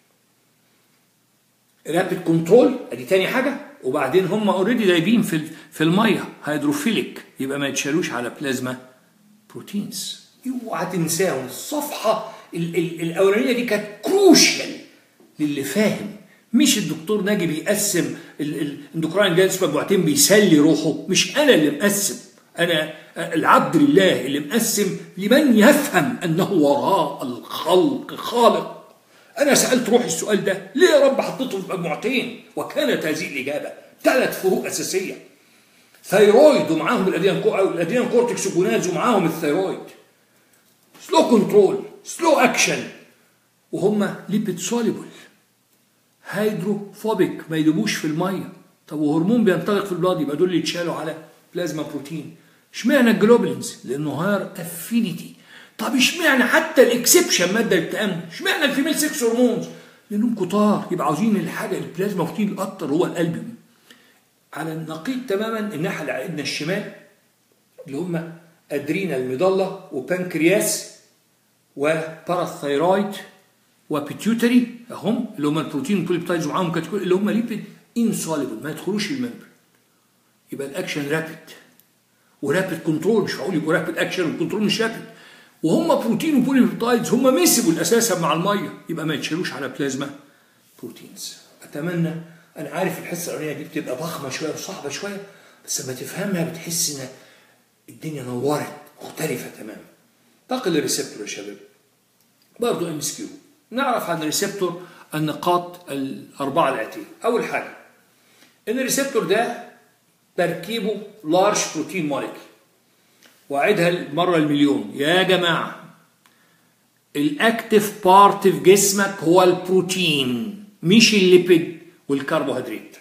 رابيد كنترول ادي تاني حاجه وبعدين هم اوريدي دايبين في في الميه هيدروفيليك يبقى ما يتشالوش على بلازما بروتينز اوعى تنساهم الصفحه ال ال الاولانيه دي كانت كروشال للي فاهم مش الدكتور ناجي بيقسم الاندوكراين جلاندز مجموعتين بيسلي روحه مش انا اللي مقسم انا العبد لله اللي مقسم لمن يفهم انه وراء الخلق خالق انا سالت روحي السؤال ده ليه يا رب حطيته في مجموعتين وكانت هذه الاجابه ثلاث فروق اساسيه ثيرويد ومعاهم الاديان الاديان كورتكس وجونادز ومعاهم الثيرويد سلو كنترول سلو اكشن وهم ليبيد سوليبل هيدروفوبيك ما يدوبوش في الميه طب وهرمون بينطلق في البلاد يبقى دول اللي يتشالوا على بلازما بروتين اشمعنى الجلوبلينز لانه هاير افينيتي طب اشمعنى حتى الاكسبشن ماده للتامل اشمعنى الفيميل سكس هرمونز لانهم كتار يبقى عاوزين الحاجه البلازما بروتين الاكتر هو القلب على النقيض تماما الناحيه اللي على ايدنا الشمال اللي هم ادرينا المضله وبنكرياس وباراثايرويد وبيتيوتري هم اللي هم البروتين والبوليبتايدز ومعاهم كاتيكول اللي هم ليبيد انسوليبل ما يدخلوش الممبر يبقى الاكشن رابيد ورابيد كنترول مش هقول يبقى رابيد اكشن والكنترول مش رابيد وهم بروتين وبوليبتايدز هم ميسبل اساسا مع الميه يبقى ما يتشالوش على بلازما بروتينز اتمنى انا عارف الحصه الاولانيه دي بتبقى ضخمه شويه وصعبه شويه بس لما تفهمها بتحس ان الدنيا نورت مختلفه تماما انتقل للريسبتور يا شباب برضه ام اس كيو نعرف عن الريسبتور النقاط الاربعه الاتيه اول حاجه ان الريسبتور ده تركيبه لارج بروتين موليكيول واعدها المره المليون يا جماعه الاكتف بارت في جسمك هو البروتين مش الليبيد والكربوهيدرات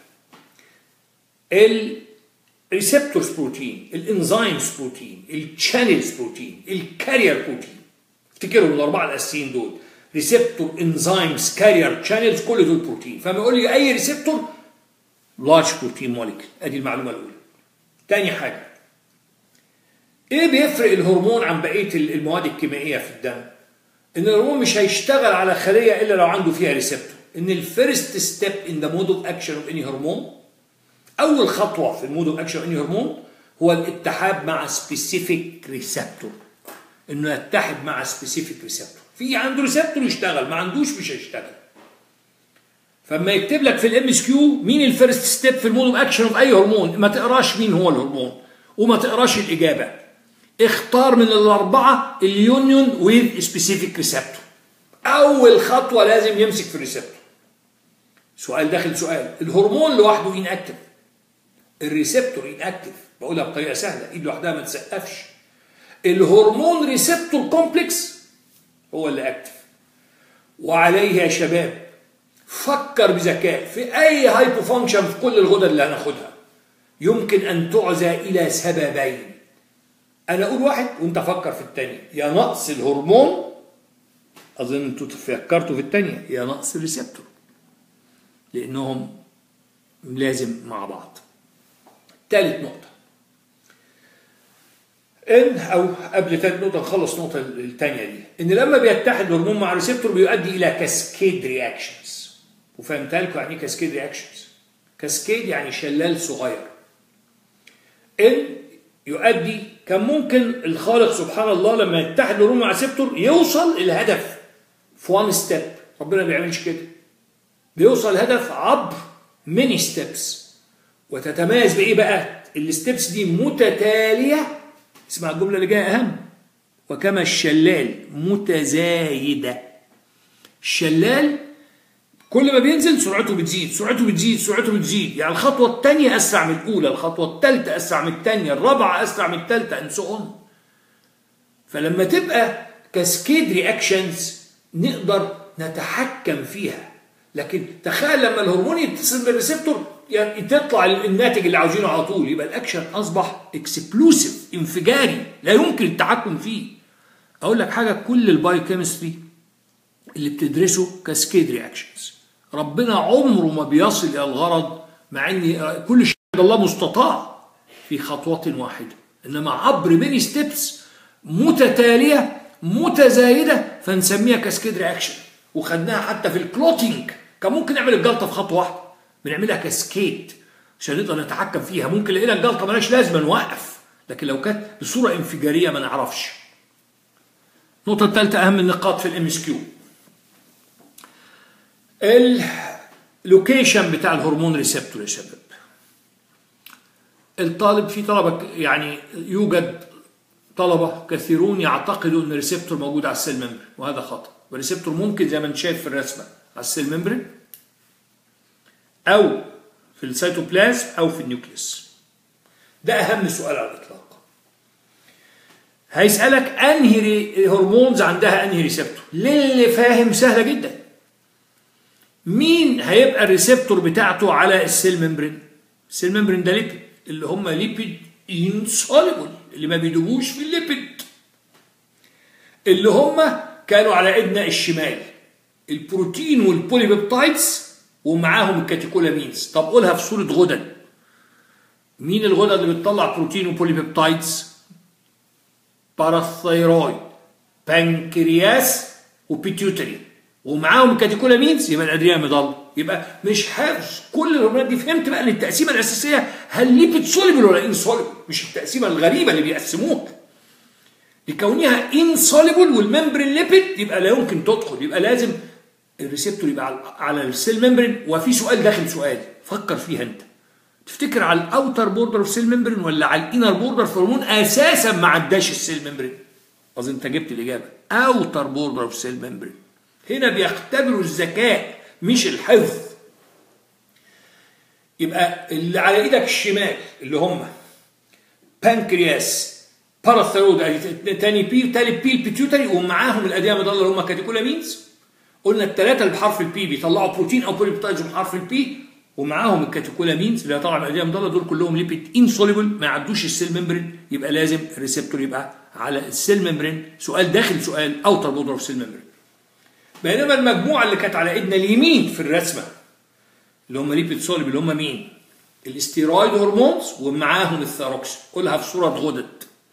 الريسبتورز بروتين الانزيمز بروتين الشانلز بروتين الكارير بروتين افتكروا الاربعه الاساسيين دول ريسبتور انزيمز كارير شانلز كل دول بروتين فما يقول لي اي ريسبتور لارج بروتين موليكيول ادي المعلومه الاولى تاني حاجه ايه بيفرق الهرمون عن بقيه المواد الكيميائيه في الدم ان الهرمون مش هيشتغل على خليه الا لو عنده فيها ريسبتور ان الفيرست ستيب ان ذا مود اوف اكشن اوف اني هرمون اول خطوه في المود اوف اكشن اوف اني هرمون هو الاتحاد مع سبيسيفيك ريسبتور انه يتحد مع سبيسيفيك ريسبتور في عنده ريسبتور يشتغل ما عندوش مش هيشتغل فما يكتب لك في الام اس كيو مين الفيرست ستيب في المود اوف اكشن اوف اي هرمون ما تقراش مين هو الهرمون وما تقراش الاجابه اختار من الاربعه اليونيون ويز سبيسيفيك ريسبتور اول خطوه لازم يمسك في الريسبتور سؤال داخل سؤال الهرمون لوحده ان اكتف الريسبتور ان اكتف بقولها بطريقه سهله ايد لوحدها ما تسقفش الهرمون ريسبتور كومبلكس هو اللي اكتف وعليه يا شباب فكر بذكاء في اي هايبو فانكشن في كل الغدد اللي هناخدها يمكن ان تعزى الى سببين انا اقول واحد وانت فكر في الثاني يا نقص الهرمون اظن انتوا فكرتوا في الثانيه يا نقص الريسبتور لانهم لازم مع بعض ثالث نقطه ان او قبل ثالث نقطه نخلص النقطه الثانيه دي ان لما بيتحد الهرمون مع الريسبتور بيؤدي الى كاسكيد رياكشنز وفهمتها لكم يعني ايه كاسكيد رياكشنز كاسكيد يعني شلال صغير ان يؤدي كان ممكن الخالق سبحان الله لما يتحد الهرمون مع الريسبتور يوصل الهدف في وان ستيب ربنا ما بيعملش كده بيوصل الهدف عبر ميني ستيبس وتتميز بايه بقى الستيبس دي متتاليه اسمع الجمله اللي جايه اهم وكما الشلال متزايده الشلال كل ما بينزل سرعته بتزيد سرعته بتزيد سرعته بتزيد يعني الخطوه الثانيه اسرع من الاولى الخطوه الثالثه اسرع من الثانيه الرابعه اسرع من الثالثه اند سو فلما تبقى كاسكيد رياكشنز نقدر نتحكم فيها لكن تخيل لما الهرمون يتصل بالريسبتور يعني تطلع الناتج اللي عاوزينه على طول يبقى الاكشن اصبح اكسبلوسيف انفجاري لا يمكن التحكم فيه اقول لك حاجه كل البايوكيمستري اللي بتدرسه كاسكيد رياكشنز ربنا عمره ما بيصل الى الغرض مع ان كل شيء عند الله مستطاع في خطوه واحده انما عبر ميني ستيبس متتاليه متزايده فنسميها كاسكيد رياكشن وخدناها حتى في الكلوتينج كان ممكن نعمل الجلطه في خطوه واحده بنعملها كاسكيد عشان نقدر نتحكم فيها ممكن لقينا الجلطه مالهاش لازمه نوقف لكن لو كانت بصوره انفجاريه ما نعرفش النقطه الثالثه اهم النقاط في الام اس كيو اللوكيشن بتاع الهرمون ريسبتور يا شباب الطالب في طلبه يعني يوجد طلبه كثيرون يعتقدوا ان الريسبتور موجود على السيل ممبر وهذا خطا والريسبتور ممكن زي ما انت شايف في الرسمه على السيل ممبرين او في السيتوبلازم او في النيوكليس ده اهم سؤال على الاطلاق هيسالك انهي هرمونز عندها انهي ريسبتور للي فاهم سهله جدا مين هيبقى الريسبتور بتاعته على السيل ممبرين السيل ممبرين ده ليبيد اللي هم ليبيد انسوليبل اللي ما بيدوبوش في الليبيد اللي هم كانوا على ايدنا الشمال البروتين والبوليبيبتايدز ومعاهم الكاتيكولامينز طب قولها في صوره غدد مين الغدد اللي بتطلع بروتين وبوليبيبتايدز باراثايرويد بانكرياس وبيتيوتري ومعاهم الكاتيكولامينز يبقى الادرينال مضل يبقى مش حافظ كل الهرمونات دي فهمت بقى ان التقسيمه الاساسيه هل ليبيد سوليبل ولا انسوليبل مش التقسيمه الغريبه اللي بيقسموها لكونها انسوليبل والممبرين ليبيد يبقى لا يمكن تدخل يبقى لازم الريسبتور يبقى على السيل ممبرين وفي سؤال داخل سؤال فكر فيها انت تفتكر على الاوتر بوردر اوف سيل ممبرين ولا على الانر بوردر في الهرمون اساسا ما عداش السيل ممبرين اظن انت جبت الاجابه اوتر بوردر اوف سيل ممبرين هنا بيختبروا الذكاء مش الحفظ يبقى اللي على ايدك الشمال اللي هم بانكرياس باراثيرود تاني بي تالت بي البيتيوتري ومعاهم الاديه المضله اللي هم كاتيكولامينز قلنا الثلاثه اللي بحرف البي بيطلعوا بروتين او بوليبتايدز بحرف البي ومعاهم الكاتيكولامينز اللي طبعا الاديه المضله دول كلهم ليبيد انسوليبل ما يعدوش السيل ممبرين يبقى لازم الريسبتور يبقى على السيل ممبرين سؤال داخل سؤال اوتر بودر اوف سيل ممبرين بينما المجموعه اللي كانت على ايدنا اليمين في الرسمه اللي هم ليبيد سوليبل اللي هم مين؟ الاستيرويد هرمونز ومعاهم الثيروكس كلها في صوره غدد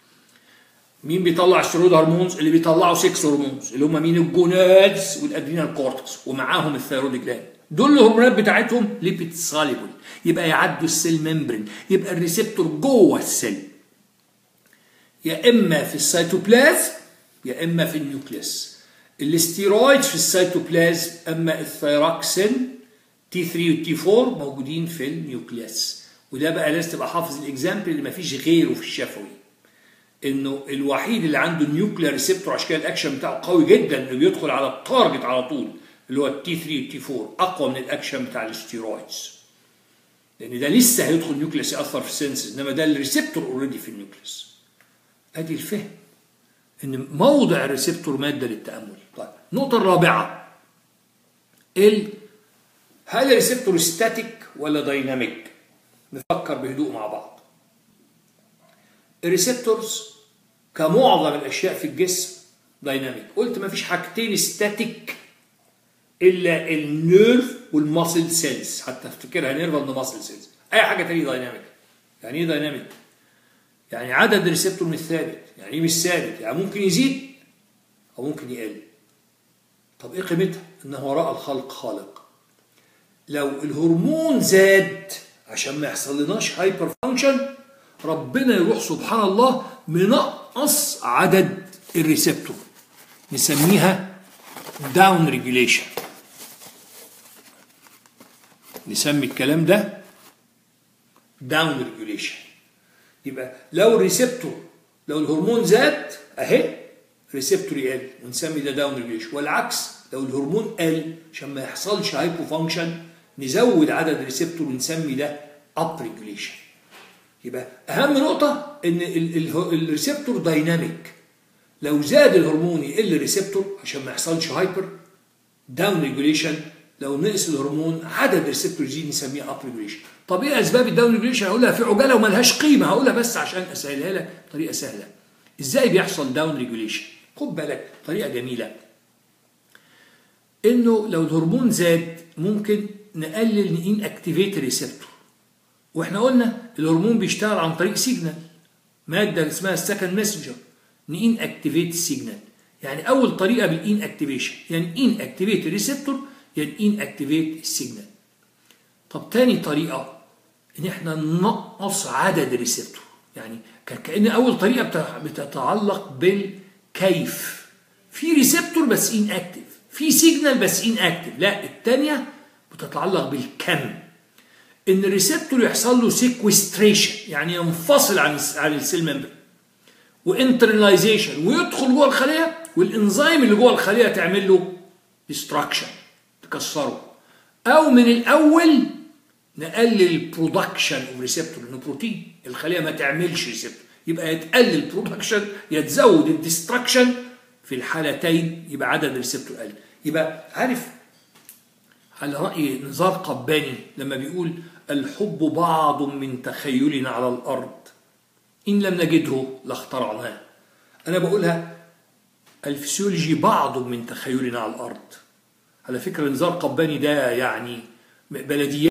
مين بيطلع الستيرويد هرمونز اللي بيطلعوا 6 هرمونز اللي هم مين الجونادز والادرينال كورتكس ومعاهم الثيرويد جلاند دول الهرمونات بتاعتهم ليبيد سوليبل يبقى يعدوا السيل ممبرين يبقى الريسبتور جوه السيل يا اما في السيتوبلازم يا اما في النيوكليس الاستيرويدز في السيتوبلازم اما الثيروكسين تي 3 والتي 4 موجودين في النيوكليس وده بقى لازم تبقى حافظ الاكزامبل اللي مفيش غيره في الشفوي انه الوحيد اللي عنده نيوكلير ريسبتور عشان كده الاكشن بتاعه قوي جدا انه بيدخل على التارجت على طول اللي هو التي 3 والتي 4 اقوى من الاكشن بتاع الاستيرويدز لان ده لسه هيدخل نيوكليس ياثر في السنسز انما ده الريسبتور اوريدي في النيوكليس ادي الفهم ان موضع الريسبتور ماده للتامل طيب النقطه الرابعه ال هل الريسبتور ستاتيك ولا دايناميك نفكر بهدوء مع بعض الريسبتورز كمعظم الاشياء في الجسم دايناميك قلت ما فيش حاجتين ستاتيك الا النيرف والماسل سيلز حتى افتكرها نيرف اند ماسل سيلز اي حاجه تانية دايناميك يعني ايه دايناميك يعني عدد الريسبتور مش ثابت يعني ايه مش ثابت يعني ممكن يزيد او ممكن يقل طب ايه قيمتها انه وراء الخلق خالق لو الهرمون زاد عشان ما يحصل لناش هايبر فانكشن ربنا يروح سبحان الله منقص عدد الريسبتور نسميها داون ريجوليشن نسمي الكلام ده داون ريجوليشن يبقى لو الريسبتور لو الهرمون زاد اهي ريسبتور يقل ونسمي ده داون ريجوليشن والعكس لو الهرمون قل عشان ما يحصلش هايبو فانكشن نزود عدد الريسبتور ونسمي ده اب ريجوليشن يبقى اهم نقطه ان الريسبتور دايناميك لو زاد الهرمون يقل الريسبتور عشان ما يحصلش هايبر داون ريجوليشن لو نقص الهرمون عدد الريسبتور يزيد نسميه اب ريجوليشن طب ايه اسباب الداون ريجوليشن هقولها في عجاله وملهاش قيمه هقولها بس عشان اسهلها لك بطريقه سهله ازاي بيحصل داون ريجوليشن خد بالك طريقه جميله انه لو الهرمون زاد ممكن نقلل نين اكتيفيت الريسبتور واحنا قلنا الهرمون بيشتغل عن طريق سيجنال ماده اسمها السكند ماسنجر نين اكتيفيت السيجنال يعني اول طريقه بالان اكتيفيشن يعني ان اكتيفيت الريسبتور يعني ان اكتيفيت السيجنال طب تاني طريقه ان احنا ننقص عدد الريسبتور يعني كان اول طريقه بتتعلق بالكيف في ريسبتور بس ان اكتيف في سيجنال بس ان اكتيف لا الثانيه بتتعلق بالكم ان الريسبتور يحصل له سيكوستريشن يعني ينفصل عن عن السيل ممبر وانترناليزيشن ويدخل جوه الخليه والانزيم اللي جوه الخليه تعمل له ديستراكشن تكسره او من الاول نقلل البرودكشن اوف ريسبتور لانه بروتين الخليه ما تعملش ريسبتور يبقى يتقلل البرودكشن يتزود الديستراكشن في الحالتين يبقى عدد الريسبتور قل يبقى عارف على رأي نزار قباني لما بيقول الحب بعض من تخيلنا على الأرض إن لم نجده لاخترعناه أنا بقولها الفسيولوجي بعض من تخيلنا على الأرض على فكرة نزار قباني ده يعني بلديات